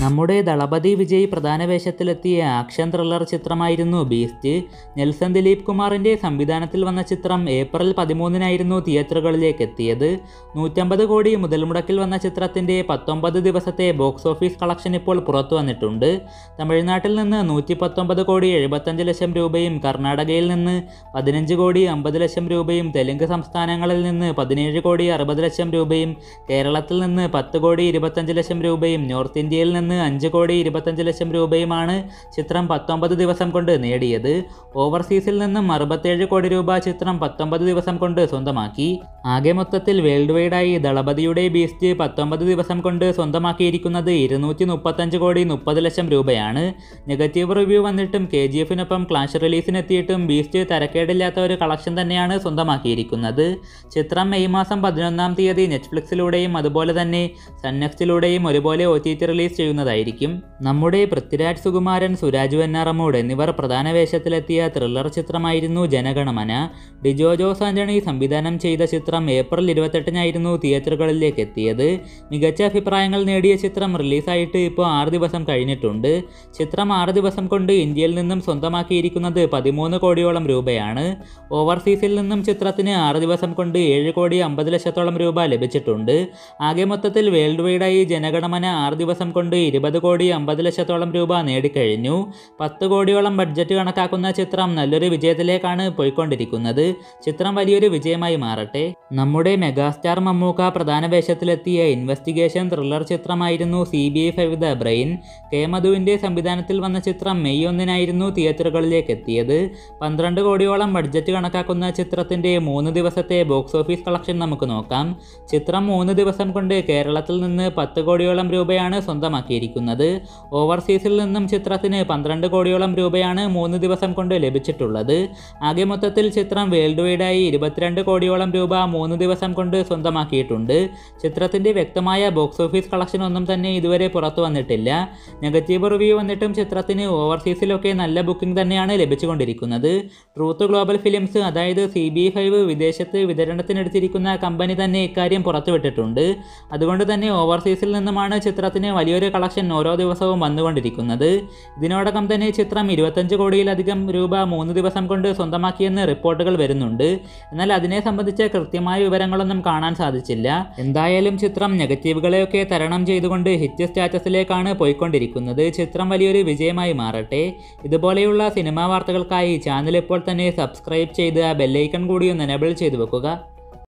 നമ്മുടെ ദളപതി വിജയ് പ്രധാന വേഷത്തിലെത്തിയ ആക്ഷൻ ത്രില്ലർ ചിത്രമായിരുന്നു ബീസ്റ്റ് നെൽസൺ ദിലീപ് കുമാറിൻ്റെ സംവിധാനത്തിൽ വന്ന ചിത്രം ഏപ്രിൽ പതിമൂന്നിനായിരുന്നു തിയേറ്ററുകളിലേക്ക് എത്തിയത് നൂറ്റമ്പത് കോടി മുതൽ മുടക്കിൽ വന്ന ചിത്രത്തിൻ്റെ പത്തൊമ്പത് ദിവസത്തെ ബോക്സ് ഓഫീസ് കളക്ഷൻ ഇപ്പോൾ പുറത്തു വന്നിട്ടുണ്ട് തമിഴ്നാട്ടിൽ നിന്ന് നൂറ്റി പത്തൊമ്പത് കോടി എഴുപത്തഞ്ച് ലക്ഷം രൂപയും കർണാടകയിൽ നിന്ന് പതിനഞ്ച് കോടി അമ്പത് ലക്ഷം രൂപയും തെലുങ്ക് സംസ്ഥാനങ്ങളിൽ നിന്ന് പതിനേഴ് കോടി അറുപത് ലക്ഷം രൂപയും കേരളത്തിൽ നിന്ന് പത്ത് കോടി ഇരുപത്തഞ്ച് ലക്ഷം രൂപയും നോർത്ത് ഇന്ത്യയിൽ നിന്ന് അഞ്ച് കോടി ഇരുപത്തഞ്ച് ലക്ഷം രൂപയുമാണ് ചിത്രം പത്തൊമ്പത് ദിവസം കൊണ്ട് നേടിയത് ഓവർസീസിൽ നിന്നും അറുപത്തേഴ് കോടി രൂപ ചിത്രം പത്തൊമ്പത് ദിവസം കൊണ്ട് സ്വന്തമാക്കി ആകെ മൊത്തത്തിൽ വേൾഡ് വൈഡായി ദളപതിയുടെ ബീസ്റ്റ് പത്തൊമ്പത് ദിവസം കൊണ്ട് സ്വന്തമാക്കിയിരിക്കുന്നത് ഇരുന്നൂറ്റി മുപ്പത്തഞ്ച് കോടി മുപ്പത് ലക്ഷം രൂപയാണ് നെഗറ്റീവ് റിവ്യൂ വന്നിട്ടും കെ ജി എഫിനൊപ്പം ക്ലാഷ് റിലീസിനെത്തിയിട്ടും ബീസ്റ്റ് തരക്കേടില്ലാത്ത ഒരു കളക്ഷൻ തന്നെയാണ് സ്വന്തമാക്കിയിരിക്കുന്നത് ചിത്രം മെയ് മാസം പതിനൊന്നാം തീയതി നെറ്റ്ഫ്ലിക്സിലൂടെയും അതുപോലെ തന്നെ സൺനെക്സ്റ്റിലൂടെയും ഒരുപോലെ ഒ ടി ടി റിലീസ് ചെയ്യുന്നതായിരിക്കും നമ്മുടെ പൃഥ്വിരാജ് സുകുമാരൻ സുരാജ് വെന്നാറമൂഡ് എന്നിവർ പ്രധാന വേഷത്തിലെത്തിയ ത്രില്ലർ ചിത്രമായിരുന്നു ജനഗണമന ഡിജോ ജോസ് ആന്റണി സംവിധാനം ചെയ്ത ചിത്രം ഏപ്രിൽ ഇരുപത്തെട്ടിനായിരുന്നു തിയേറ്ററുകളിലേക്ക് എത്തിയത് മികച്ച അഭിപ്രായങ്ങൾ നേടിയ ചിത്രം റിലീസായിട്ട് ഇപ്പോൾ ആറ് ദിവസം കഴിഞ്ഞിട്ടുണ്ട് ചിത്രം ആറ് ദിവസം കൊണ്ട് ഇന്ത്യയിൽ നിന്നും സ്വന്തമാക്കിയിരിക്കുന്നത് പതിമൂന്ന് കോടിയോളം രൂപയാണ് ഓവർസീസിൽ നിന്നും ചിത്രത്തിന് ആറ് ദിവസം കൊണ്ട് ഏഴ് കോടി അമ്പത് ലക്ഷത്തോളം രൂപ ലഭിച്ചിട്ടുണ്ട് ആകെ മൊത്തത്തിൽ വേൾഡ് വൈഡായി ജനഗണമന ആറ് ദിവസം കൊണ്ട് ഇരുപത് കോടി അമ്പത് ലക്ഷത്തോളം രൂപ നേടിക്കഴിഞ്ഞു പത്ത് കോടിയോളം ബഡ്ജറ്റ് കണക്കാക്കുന്ന ചിത്രം നല്ലൊരു വിജയത്തിലേക്കാണ് പോയിക്കൊണ്ടിരിക്കുന്നത് ചിത്രം വലിയൊരു വിജയമായി മാറട്ടെ നമ്മുടെ മെഗാസ്റ്റാർ മമ്മൂക്ക പ്രധാന വേഷത്തിലെത്തിയ ഇൻവെസ്റ്റിഗേഷൻ ത്രില്ലർ ചിത്രമായിരുന്നു C B I five the brain K മധുവിൻ്റെ സംവിധാനത്തിൽ വന്ന ചിത്രം മെയ് ഒന്നിനായിരുന്നു തിയേറ്ററുകളിലേക്ക് എത്തിയത് പന്ത്രണ്ട് കോടിയോളം ബഡ്ജറ്റ് കണക്കാക്കുന്ന ചിത്രത്തിൻ്റെ മൂന്ന് ദിവസത്തെ ബോക്സ് ഓഫീസ് കളക്ഷൻ നമുക്ക് നോക്കാം ചിത്രം മൂന്ന് ദിവസം കൊണ്ട് കേരളത്തിൽ നിന്ന് പത്ത് കോടിയോളം രൂപയാണ് സ്വന്തമാക്കിയിരിക്കുന്നത് ഓവർസീസിൽ നിന്നും ചിത്രത്തിന് പന്ത്രണ്ട് കോടിയോളം രൂപയാണ് മൂന്ന് ദിവസം കൊണ്ട് ലഭിച്ചിട്ടുള്ളത് ആകെ മൊത്തത്തിൽ ചിത്രം വേൾഡ് വൈഡായി ഇരുപത്തിരണ്ട് കോടിയോളം രൂപ മൂന്ന് ദിവസം കൊണ്ട് സ്വന്തമാക്കിയിട്ടുണ്ട് ചിത്രത്തിൻ്റെ വ്യക്തമായ ബോക്സ് ഓഫീസ് കളക്ഷൻ ഒന്നും തന്നെ ഇതുവരെ പുറത്തു വന്നിട്ടില്ല നെഗറ്റീവ് റിവ്യൂ വന്നിട്ടും ചിത്രത്തിന് ഓവർസീസിലൊക്കെ നല്ല ബുക്കിംഗ് തന്നെയാണ് ലഭിച്ചുകൊണ്ടിരിക്കുന്നത് ട്രൂത്ത് ഗ്ലോബൽ ഫിലിംസ് അതായത് സി ബി ഫൈവ് വിദേശത്ത് വിതരണത്തിനെടുത്തിരിക്കുന്ന കമ്പനി തന്നെ ഇക്കാര്യം പുറത്തുവിട്ടിട്ടുണ്ട് അതുകൊണ്ട് തന്നെ ഓവർസീസിൽ നിന്നുമാണ് ചിത്രത്തിന് വലിയൊരു കളക്ഷൻ ഓരോ ദിവസവും വന്നുകൊണ്ടിരിക്കുന്നത് ഇതിനോടകം തന്നെ ചിത്രം ഇരുപത്തഞ്ച് കോടിയിലധികം രൂപ മൂന്ന് ദിവസം കൊണ്ട് സ്വന്തമാക്കിയെന്ന് റിപ്പോർട്ടുകൾ വരുന്നുണ്ട് എന്നാൽ അതിനെ സംബന്ധിച്ച കൃത്യമായ വിവരങ്ങളൊന്നും കാണാൻ സാധിച്ചില്ല എന്തായാലും ചിത്രം നെഗറ്റീവുകളെയൊക്കെ തരണം ചെയ്തുകൊണ്ട് ഹിറ്റ് സ്റ്റാറ്റസിലേക്കാണ് പോയിക്കൊണ്ടിരിക്കുന്നത് ചിത്രം വലിയൊരു വിജയമായി മാറട്ടെ ഇതുപോലെയുള്ള സിനിമാ വാർത്തകൾക്കായി ചാനൽ ഇപ്പോൾ തന്നെ സബ്സ്ക്രൈബ് ചെയ്ത് ആ ബെല്ലൈക്കൺ കൂടി ഒന്ന് എനേബിൾ ചെയ്തു വെക്കുക